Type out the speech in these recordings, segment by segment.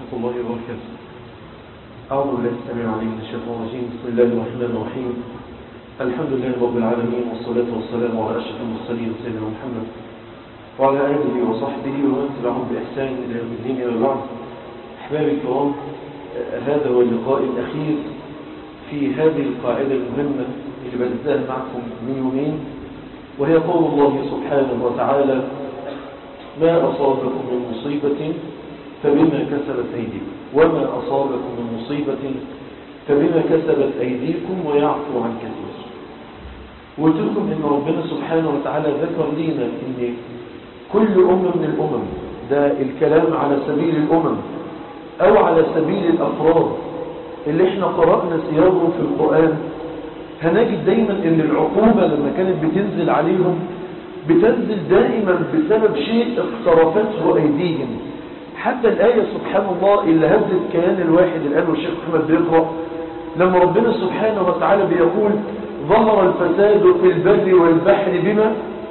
ورحمة الله وبركاته أعوذ بالله السميع العليم من الشيطان الرجيم بسم الله الرحمن الرحيم الحمد لله رب العالمين والصلاة والسلام على أشرف المرسلين سيدنا محمد وعلى آله وصحبه ومن تبعهم بإحسان إلى يوم الدين وبعد أحبابي الكرام هذا هو اللقاء الأخير في هذه القاعدة المهمة اللي بدأتها معكم من يومين وهي قول الله سبحانه وتعالى ما أصابكم من مصيبة فبما كسبت أيديكم وما أصابكم من مصيبة فبما كسبت أيديكم ويعفو عن كثير وقلت لكم إن ربنا سبحانه وتعالى ذكر لنا إن كل أمة من الأمم ده الكلام على سبيل الأمم أو على سبيل الأفراد اللي احنا قرأنا سياغه في القرآن هنجد دايما ان العقوبة لما كانت بتنزل عليهم بتنزل دائما بسبب شيء اقترفته أيديهم حتى الآية سبحان الله اللي هزت كيان الواحد الآن والشيخ محمد بيقرأ لما ربنا سبحانه وتعالى بيقول ظهر الفساد في البر والبحر بما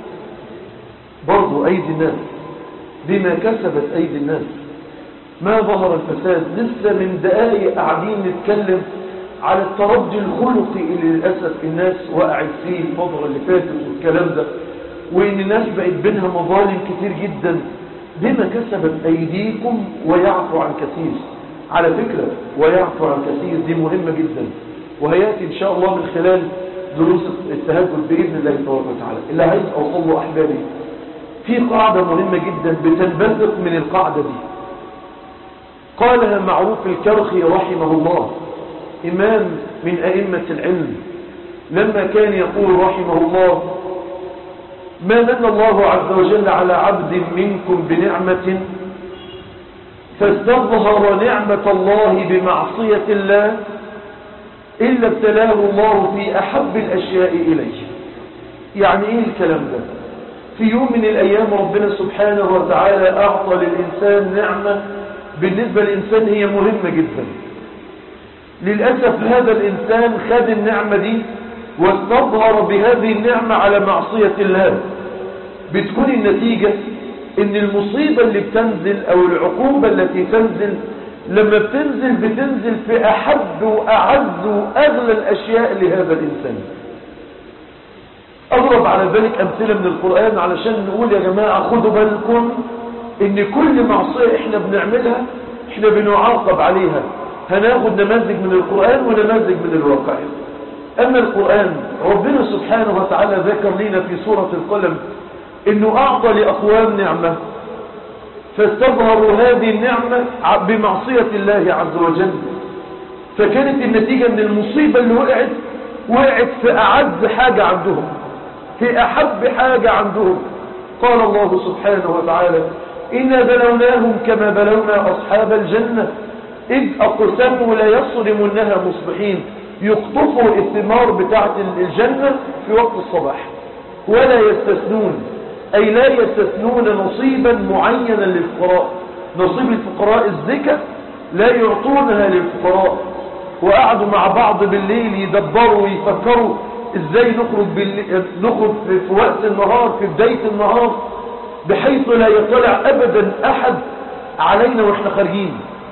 برضو أيدي الناس بما كسبت أيدي الناس ما ظهر الفساد لسه من دقائق قاعدين نتكلم على التردي الخلقي اللي للأسف الناس وقعت فيه الفترة اللي فاتت والكلام ده وإن الناس بقت بينها مظالم كتير جدا بما كسبت أيديكم ويعفو عن كثير على فكرة ويعفو عن كثير دي مهمة جدا وهيأتي إن شاء الله من خلال دروس التهجد بإذن الله تبارك وتعالى اللي عايز أوصل له أحبابي في قاعدة مهمة جدا بتنبثق من القاعدة دي قالها معروف الكرخي رحمه الله إمام من أئمة العلم لما كان يقول رحمه الله ما من الله عز وجل على عبد منكم بنعمة فاستظهر نعمة الله بمعصية الله إلا ابتلاه الله في أحب الأشياء إليه يعني إيه الكلام ده في يوم من الأيام ربنا سبحانه وتعالى أعطى للإنسان نعمة بالنسبة للإنسان هي مهمة جدا للأسف هذا الإنسان خد النعمة دي واستظهر بهذه النعمة على معصية الله بتكون النتيجة ان المصيبة اللي بتنزل او العقوبة التي تنزل لما بتنزل بتنزل في احب واعز واغلى الاشياء لهذا الانسان اضرب على ذلك امثلة من القرآن علشان نقول يا جماعة خدوا بالكم ان كل معصية احنا بنعملها احنا بنعاقب عليها هناخد نماذج من القرآن ونماذج من الواقع أما القرآن ربنا سبحانه وتعالى ذكر لنا في سورة القلم انه اعطى لاقوام نعمة فاستظهروا هذه النعمة بمعصية الله عز وجل فكانت النتيجة ان المصيبة اللي وقعت وقعت في اعز حاجة عندهم في احب حاجة عندهم قال الله سبحانه وتعالى إنا بلوناهم كما بلونا أصحاب الجنة إذ أقسموا ليصرمنها مصبحين يقطفوا الثمار بتاعت الجنة في وقت الصباح ولا يستثنون أي لا يستثنون نصيبا معينا للفقراء نصيب الفقراء الزكاة لا يعطونها للفقراء وقعدوا مع بعض بالليل يدبروا ويفكروا ازاي نخرج, بالليل نخرج في وقت النهار في بداية النهار بحيث لا يطلع أبدا أحد علينا وإحنا خارجين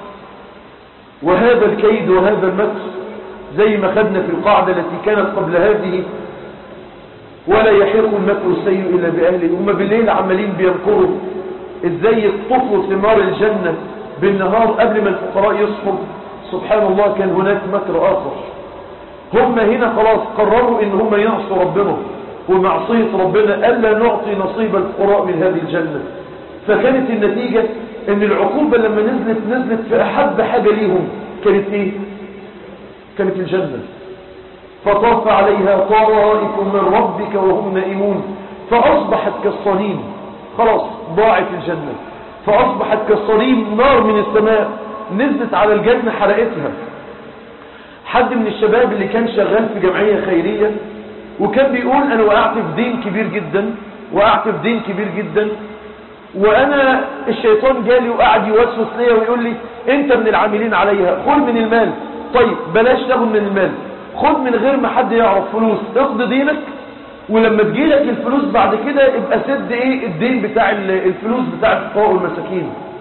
وهذا الكيد وهذا المكر زي ما خدنا في القاعدة التي كانت قبل هذه ولا يحيق المكر السيء إلا بأهله هم بالليل عمالين بينكروا ازاي يقطفوا ثمار الجنة بالنهار قبل ما الفقراء يصحوا سبحان الله كان هناك مكر آخر هم هنا خلاص قرروا ان هم يعصوا ربنا ومعصية ربنا ألا نعطي نصيب الفقراء من هذه الجنة فكانت النتيجة ان العقوبة لما نزلت نزلت في أحب حاجة ليهم كانت ايه كانت الجنة فطاف عليها طائف من ربك وهم نائمون فأصبحت كالصنيم خلاص ضاعت الجنة فأصبحت كالصنيم نار من السماء نزلت على الجنة حرقتها حد من الشباب اللي كان شغال في جمعية خيرية وكان بيقول انا وقعت في دين كبير جدا وقعت في دين كبير جدا وانا الشيطان جالي وقعد يوسوس ليا ويقول لي انت من العاملين عليها خذ من المال طيب بلاش تاخد من المال خذ من غير ما حد يعرف فلوس اقضي دينك ولما تجيلك الفلوس بعد كده يبقى سد ايه الدين بتاع الفلوس بتاع الفقراء والمساكين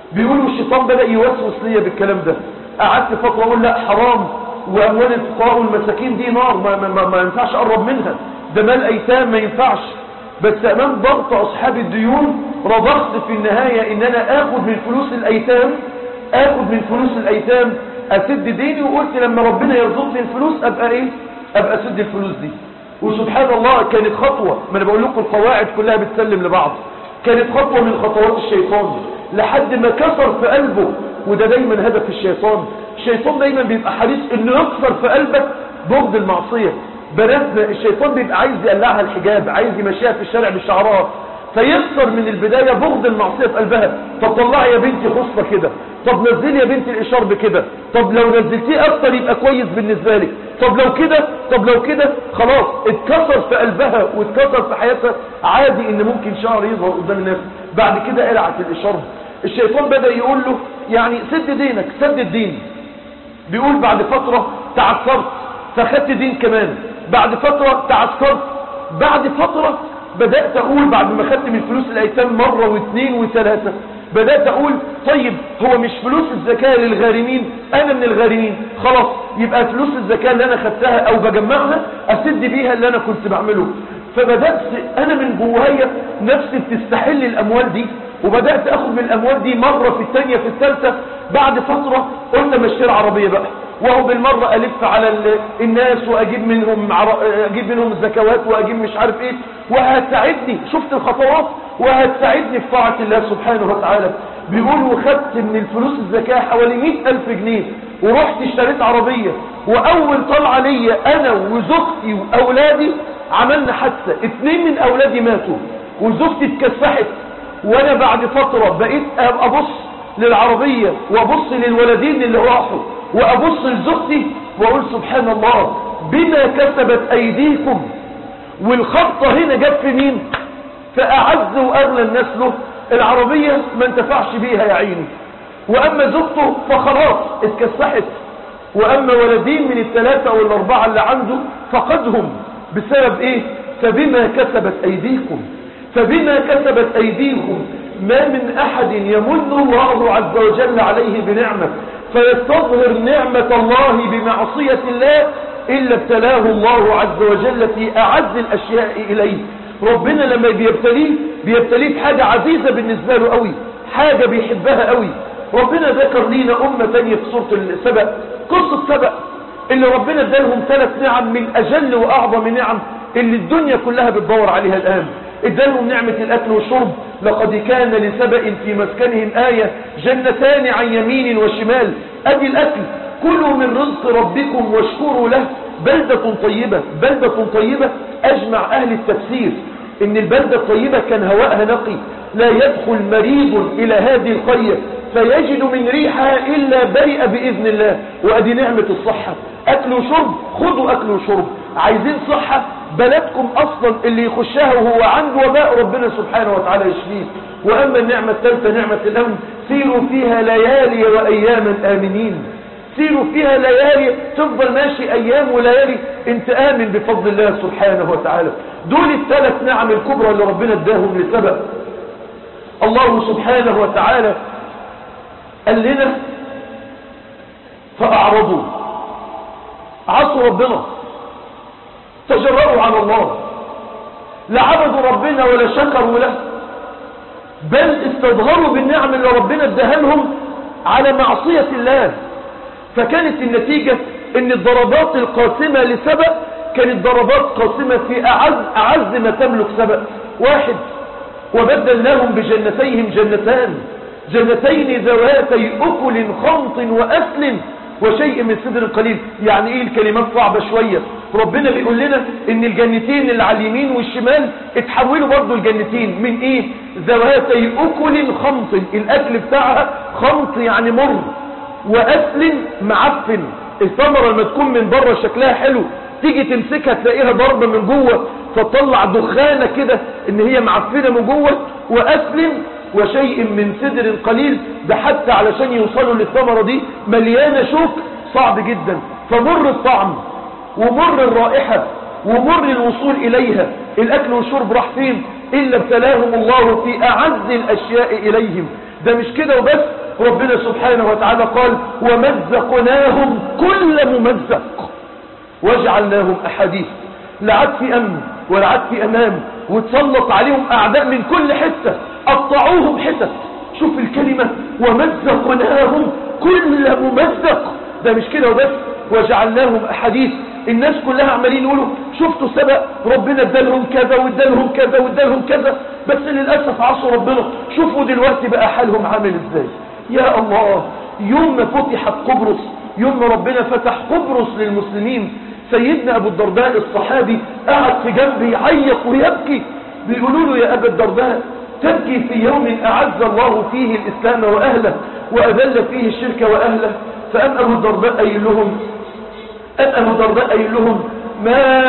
بيقولوا الشيطان بدأ يوسوس ليا بالكلام ده قعدت فترة اقول لا حرام واموال الفقراء والمساكين دي نار ما, ما, ما, ما ينفعش اقرب منها ده مال ايتام ما ينفعش بس امام ضغط اصحاب الديون رضخت في النهاية ان انا اخد من فلوس الايتام اخد من فلوس الايتام اسد ديني وقلت لما ربنا يرزقني الفلوس ابقى ايه ابقى اسد الفلوس دي وسبحان الله كانت خطوة ما انا بقول لكم القواعد كلها بتسلم لبعض كانت خطوة من خطوات الشيطان لحد ما كسر في قلبه وده دايما هدف الشيطان الشيطان دايما بيبقى حريص انه يكسر في قلبك بغض المعصية بناتنا الشيطان بيبقى عايز يقلعها الحجاب عايز يمشيها في الشارع بشعرها فيكسر من البداية بغض المعصية في قلبها طب طلعي يا بنتي خصفة كده طب نزلي يا بنتي الاشارب كده طب لو نزلتيه اكتر يبقى كويس بالنسبة لك طب لو كده طب لو كده خلاص اتكسر في قلبها واتكسر في حياتها عادي ان ممكن شعر يظهر قدام الناس بعد كده قلعت الاشارب الشيطان بدأ يقول له يعني سد دينك سد الدين بيقول بعد فترة تعثرت فخدت دين كمان بعد فترة تعثرت بعد فترة بدأت أقول بعد ما خدت من فلوس الأيتام مرة واثنين وثلاثة بدأت أقول طيب هو مش فلوس الزكاة للغارمين أنا من الغارمين خلاص يبقى فلوس الزكاة اللي أنا خدتها أو بجمعها أسد بيها اللي أنا كنت بعمله فبدأت أنا من جوايا نفسي بتستحل الأموال دي وبدأت أخذ من الأموال دي مرة في الثانية في الثالثة بعد فترة قلنا مشتري عربية بقى وهو بالمرة ألف على الناس وأجيب منهم عر... أجيب منهم الزكوات وأجيب مش عارف إيه وهتساعدني شفت الخطوات وهتساعدني في طاعة الله سبحانه وتعالى بيقول وخدت من الفلوس الزكاة حوالي مئة ألف جنيه ورحت اشتريت عربية وأول طلعة ليا أنا وزوجتي وأولادي عملنا حادثة اتنين من أولادي ماتوا وزوجتي اتكسحت وانا بعد فترة بقيت ابص للعربية وابص للولدين اللي راحوا وابص لزوجتي واقول سبحان الله بما كسبت ايديكم والخطة هنا جت في مين فاعز واغلى الناس له العربية ما انتفعش بيها يا عيني واما زوجته فخلاص اتكسحت واما ولدين من الثلاثة والاربعة اللي عنده فقدهم بسبب ايه فبما كسبت ايديكم فبما كسبت أيديكم ما من أحد يمن الله عز وجل عليه بنعمة فيستظهر نعمة الله بمعصية الله إلا ابتلاه الله عز وجل في أعز الأشياء إليه ربنا لما بيبتليه بيبتليه بحاجة عزيزة بالنسبة له قوي حاجة بيحبها قوي ربنا ذكر لينا أمة تانية في سورة السبق قصة سبق اللي ربنا ادالهم ثلاث نعم من أجل وأعظم نعم اللي الدنيا كلها بتدور عليها الآن ادالهم نعمة الأكل والشرب لقد كان لسبأ في مسكنهم آية جنتان عن يمين وشمال أدي الأكل كلوا من رزق ربكم واشكروا له بلدة طيبة بلدة طيبة أجمع أهل التفسير إن البلدة الطيبة كان هواءها نقي لا يدخل مريض إلى هذه القرية فيجد من ريحها إلا برئ بإذن الله وأدي نعمة الصحة أكل وشرب خذوا أكل وشرب عايزين صحة بلدكم أصلا اللي يخشها وهو عنده وباء ربنا سبحانه وتعالى يشفيه وأما النعمة الثالثة نعمة الأمن سيروا فيها ليالي وأياما آمنين سيروا فيها ليالي تفضل ماشي أيام وليالي انت آمن بفضل الله سبحانه وتعالى دول الثلاث نعم الكبرى اللي ربنا اداهم لسبب الله سبحانه وتعالى قال لنا فأعرضوا عصوا ربنا تجرأوا على الله لا عبدوا ربنا ولا شكروا له بل استظهروا بالنعم اللي ربنا اداها لهم على معصية الله فكانت النتيجة ان الضربات القاسمة لسبأ كانت ضربات قاسمة في أعز, أعز ما تملك سبأ واحد وبدلناهم بجنتيهم جنتان جنتين ذواتي أكل خمط وأسل وشيء من سدر قليل يعني ايه الكلمات صعبة شوية ربنا بيقول لنا ان الجنتين اللي على اليمين والشمال اتحولوا برضو الجنتين من ايه ذواتي اكل خمط الاكل بتاعها خمط يعني مر واسل معفن الثمرة لما تكون من بره شكلها حلو تيجي تمسكها تلاقيها ضربة من جوه فتطلع دخانة كده ان هي معفنة من جوه واسل وشيء من سدر قليل ده حتى علشان يوصلوا للثمرة دي مليانة شوك صعب جدا فمر الطعم ومر الرائحة ومر الوصول إليها الأكل والشرب راح فين إلا ابتلاهم الله في أعز الأشياء إليهم ده مش كده وبس ربنا سبحانه وتعالى قال ومزقناهم كل ممزق وجعلناهم أحاديث لا عاد في أمن ولا عاد في أمان وتسلط عليهم أعداء من كل حتة قطعوهم حتت شوف الكلمة ومزقناهم كل ممزق ده مش كده وبس وجعلناهم أحاديث الناس كلها عمالين يقولوا شفتوا سبق ربنا ادالهم كذا وادالهم كذا وادالهم كذا بس للأسف عصوا ربنا شوفوا دلوقتي بقى حالهم عامل ازاي يا الله يوم ما فتحت قبرص يوم ما ربنا فتح قبرص للمسلمين سيدنا أبو الدرداء الصحابي قعد في جنبي يعيط ويبكي بيقولوا له يا أبا الدرداء تبكي في يوم أعز الله فيه الإسلام وأهله وأذل فيه الشرك وأهله فأم أبو الدرداء قايل لهم أم أبو الدرداء قايل لهم ما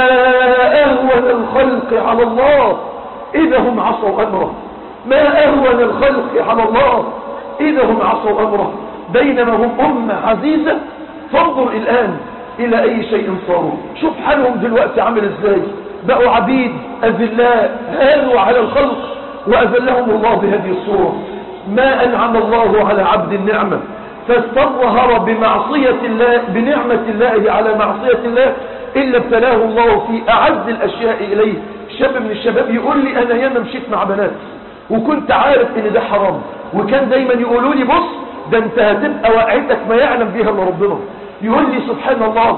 أهون الخلق على الله إذا هم عصوا أمره ما أهون الخلق على الله إذا هم عصوا أمره بينما هم أمة عزيزة فانظر الآن إلى أي شيء صاروا شوف حالهم دلوقتي عامل إزاي بقوا عبيد أذلاء هانوا على الخلق وأذلهم الله بهذه الصورة ما أنعم الله على عبد النعمة فاستظهر بمعصية الله بنعمة الله على معصية الله إلا ابتلاه الله في أعز الأشياء إليه شاب من الشباب يقول لي أنا ياما مشيت مع بنات وكنت عارف إن ده حرام وكان دايما يقولوا لي بص ده انت هتبقى وقعتك ما يعلم بيها الا ربنا يقول لي سبحان الله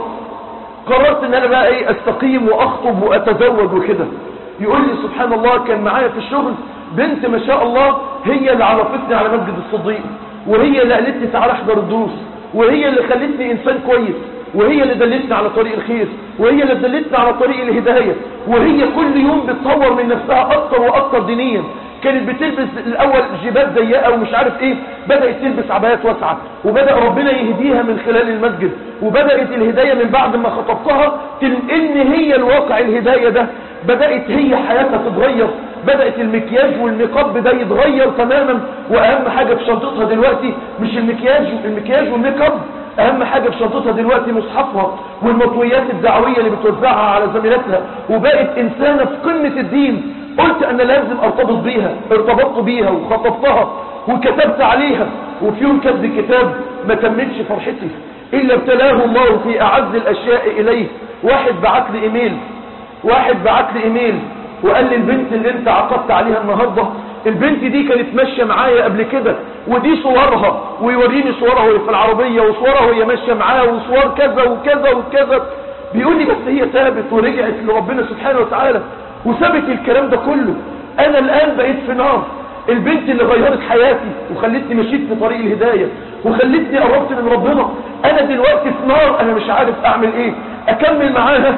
قررت ان انا بقى ايه استقيم واخطب واتزوج وكده يقول لي سبحان الله كان معايا في الشغل بنت ما شاء الله هي اللي عرفتني على مسجد الصديق وهي اللي قالت لي تعالى احضر الدروس وهي اللي خلتني انسان كويس وهي اللي دلتني على طريق الخير وهي اللي دلتني على طريق الهداية وهي كل يوم بتطور من نفسها اكتر واكتر دينيا كانت بتلبس الاول جيبات ضيقه ومش عارف ايه بدات تلبس عبايات واسعه وبدا ربنا يهديها من خلال المسجد وبدات الهدايه من بعد ما خطبتها تنقلني هي الواقع الهدايه ده بدات هي حياتها تتغير بدات المكياج والنقاب ده يتغير تماما واهم حاجه في شنطتها دلوقتي مش المكياج المكياج والميك اب اهم حاجة في شنطتها دلوقتي مصحفها والمطويات الدعوية اللي بتوزعها على زميلاتها وبقت انسانة في قمة الدين قلت انا لازم ارتبط بيها ارتبطت بيها وخطبتها وكتبت عليها وفي يوم كتب كتاب ما تمتش فرحتي الا ابتلاه الله في اعز الاشياء اليه واحد بعت لي ايميل واحد بعت لي ايميل وقال لي البنت اللي انت عقدت عليها النهاردة البنت دي كانت ماشية معايا قبل كده ودي صورها ويوريني صورها وهي في العربية وصورها وهي ماشية معاه وصور كذا وكذا وكذا بيقول لي بس هي ثابت ورجعت لربنا سبحانه وتعالى وثبت الكلام ده كله انا الان بقيت في نار البنت اللي غيرت حياتي وخلتني مشيت في طريق الهداية وخلتني قربت من ربنا انا دلوقتي في نار انا مش عارف اعمل ايه اكمل معاها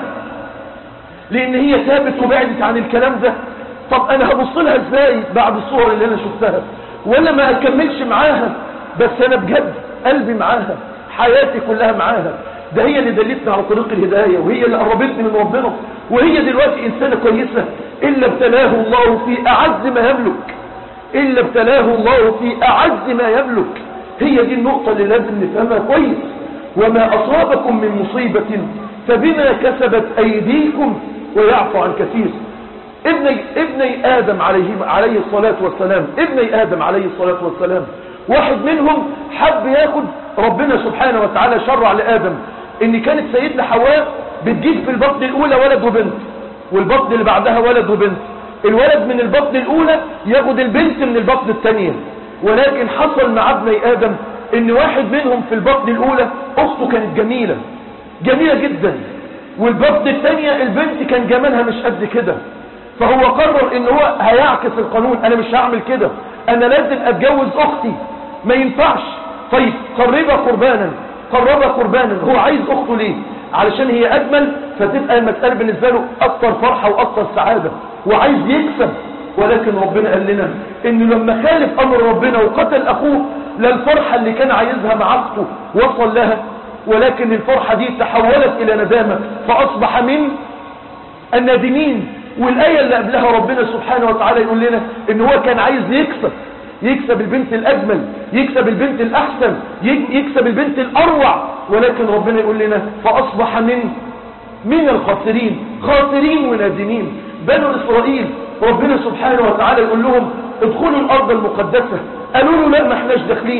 لان هي ثابت وبعدت عن الكلام ده طب انا هبص لها ازاي بعد الصور اللي انا شفتها ولا ما اكملش معاها بس انا بجد قلبي معاها حياتي كلها معاها ده هي اللي دلتني على طريق الهداية وهي اللي قربتني من ربنا وهي دلوقتي انسانة كويسة الا ابتلاه الله في اعز ما يملك الا ابتلاه الله في اعز ما يملك هي دي النقطة اللي لازم نفهمها كويس وما اصابكم من مصيبة فبما كسبت ايديكم ويعفو عن كثير ابني, ابني آدم عليه, عليه الصلاة والسلام ابني آدم عليه الصلاة والسلام واحد منهم حب ياخد ربنا سبحانه وتعالى شرع لآدم ان كانت سيدنا حواء بتجيب في البطن الاولى ولد وبنت والبطن اللي بعدها ولد وبنت الولد من البطن الاولى ياخد البنت من البطن الثانية ولكن حصل مع ابني آدم ان واحد منهم في البطن الاولى اخته كانت جميلة جميلة جدا والبطن الثانية البنت كان جمالها مش قد كده فهو قرر ان هو هيعكس القانون انا مش هعمل كده انا لازم اتجوز اختي ما ينفعش طيب قربها قربانا قربها قربانا هو عايز اخته ليه علشان هي اجمل فتبقى المسألة بالنسبة له اكتر فرحة واكتر سعادة وعايز يكسب ولكن ربنا قال لنا انه لما خالف امر ربنا وقتل اخوه لا الفرحة اللي كان عايزها مع اخته وصل لها ولكن الفرحة دي تحولت الى ندامة فاصبح من النادمين والآية اللي قبلها ربنا سبحانه وتعالى يقول لنا ان هو كان عايز يكسب يكسب البنت الأجمل يكسب البنت الأحسن يكسب البنت الأروع ولكن ربنا يقول لنا فأصبح من من الخاسرين خاسرين ونادمين بنو إسرائيل ربنا سبحانه وتعالى يقول لهم ادخلوا الأرض المقدسة قالوا له لا ما احناش داخلين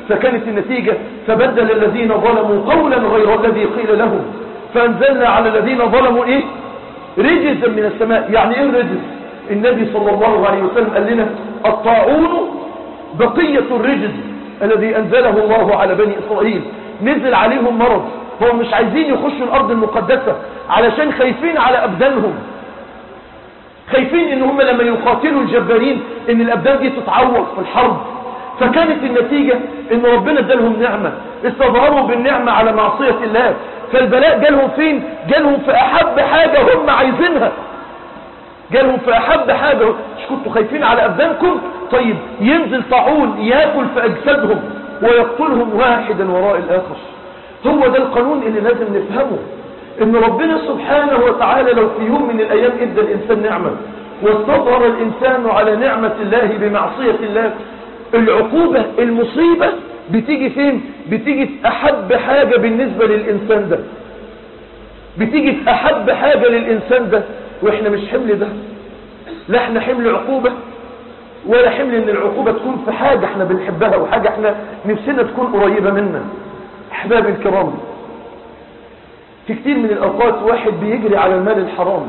فكانت النتيجة فبدل الذين ظلموا قولا غير الذي قيل لهم فأنزلنا على الذين ظلموا إيه رجزا من السماء يعني إيه الرجز النبي صلى الله عليه وسلم قال لنا الطاعون بقية الرجز الذي أنزله الله على بني إسرائيل نزل عليهم مرض هم مش عايزين يخشوا الأرض المقدسة علشان خايفين على أبدانهم خايفين ان هم لما يقاتلوا الجبارين ان الابدان دي تتعور في الحرب فكانت النتيجة ان ربنا ادالهم نعمة استظهروا بالنعمة على معصية الله فالبلاء جالهم فين جالهم في احب حاجة هم عايزينها جالهم في احب حاجة مش كنتوا خايفين على ابدانكم طيب ينزل طاعون ياكل في اجسادهم ويقتلهم واحدا وراء الاخر هو ده القانون اللي لازم نفهمه ان ربنا سبحانه وتعالى لو في يوم من الايام ادى الانسان نعمة واستظهر الانسان على نعمة الله بمعصية الله العقوبة المصيبة بتيجي فين بتيجي في احب حاجة بالنسبة للانسان ده بتيجي في احب حاجة للانسان ده واحنا مش حمل ده لا احنا حمل عقوبة ولا حمل ان العقوبة تكون في حاجة احنا بنحبها وحاجة احنا نفسنا تكون قريبة منا احبابي الكرام في كتير من الأوقات واحد بيجري على المال الحرام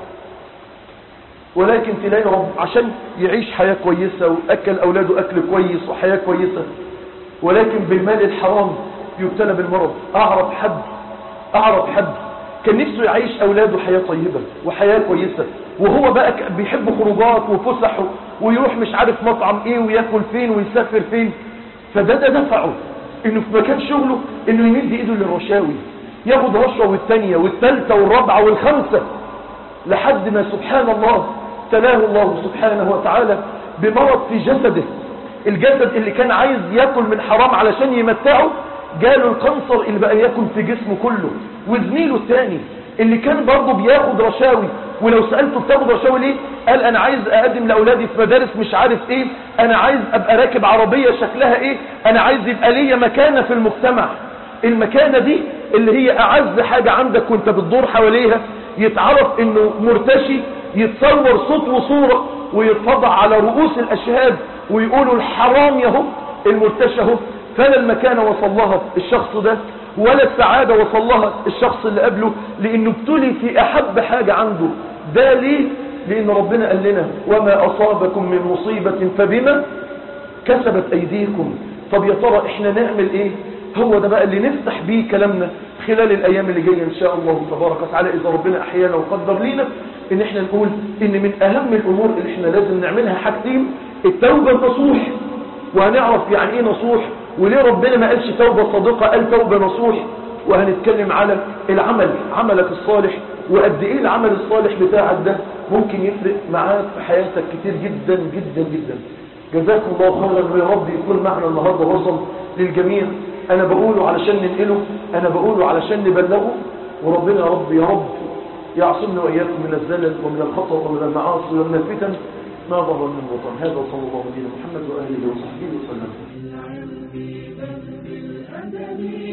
ولكن تلاقي رب عشان يعيش حياة كويسة وأكل أولاده أكل كويس وحياة كويسة ولكن بالمال الحرام يبتلى بالمرض أعرف حد أعرف حد كان نفسه يعيش أولاده حياة طيبة وحياة كويسة وهو بقى بيحب خروجات وفسح ويروح مش عارف مطعم ايه وياكل فين ويسافر فين فده ده دفعه انه في مكان شغله انه يمد ايده للرشاوي ياخد رشوة والثانية والثالثة والرابعة والخمسة لحد ما سبحان الله تلاه الله سبحانه وتعالى بمرض في جسده الجسد اللي كان عايز ياكل من حرام علشان يمتعه جاله القنصر اللي بقى ياكل في جسمه كله وزميله الثاني اللي كان برضه بياخد رشاوي ولو سألته بتاخد رشاوي ليه قال انا عايز اقدم لاولادي في مدارس مش عارف ايه انا عايز ابقى راكب عربية شكلها ايه انا عايز يبقى ليا مكانة في المجتمع المكانة دي اللي هي اعز حاجة عندك وانت بتدور حواليها يتعرف انه مرتشي يتصور صوت وصورة ويتفضع على رؤوس الاشهاد ويقولوا الحرام يهو المرتشى اهو فلا المكانة وصل لها الشخص ده ولا السعادة وصل لها الشخص اللي قبله لانه ابتلي في احب حاجة عنده ده ليه لان ربنا قال لنا وما اصابكم من مصيبة فبما كسبت ايديكم طب يا ترى احنا نعمل ايه هو ده بقى اللي نفتح بيه كلامنا خلال الايام اللي جايه ان شاء الله تبارك وتعالى اذا ربنا احيانا وقدر لينا ان احنا نقول ان من اهم الامور اللي احنا لازم نعملها حاجتين التوبه النصوح وهنعرف يعني ايه نصوح وليه ربنا ما قالش توبه صادقه قال توبه نصوح وهنتكلم على العمل عملك الصالح وقد ايه العمل الصالح بتاعك ده ممكن يفرق معاك في حياتك كتير جدا جدا جدا جزاكم الله خيرا ويا رب يكون معنا النهارده وصل للجميع انا بقوله علشان ننقله انا بقوله علشان نبلغه وربنا يا رب يا رب يعصمنا واياكم من الزلل ومن الخطر ومن المعاصي ومن الفتن ما ظهر من بطن هذا صلى الله عليه محمد واله وصحبه وسلم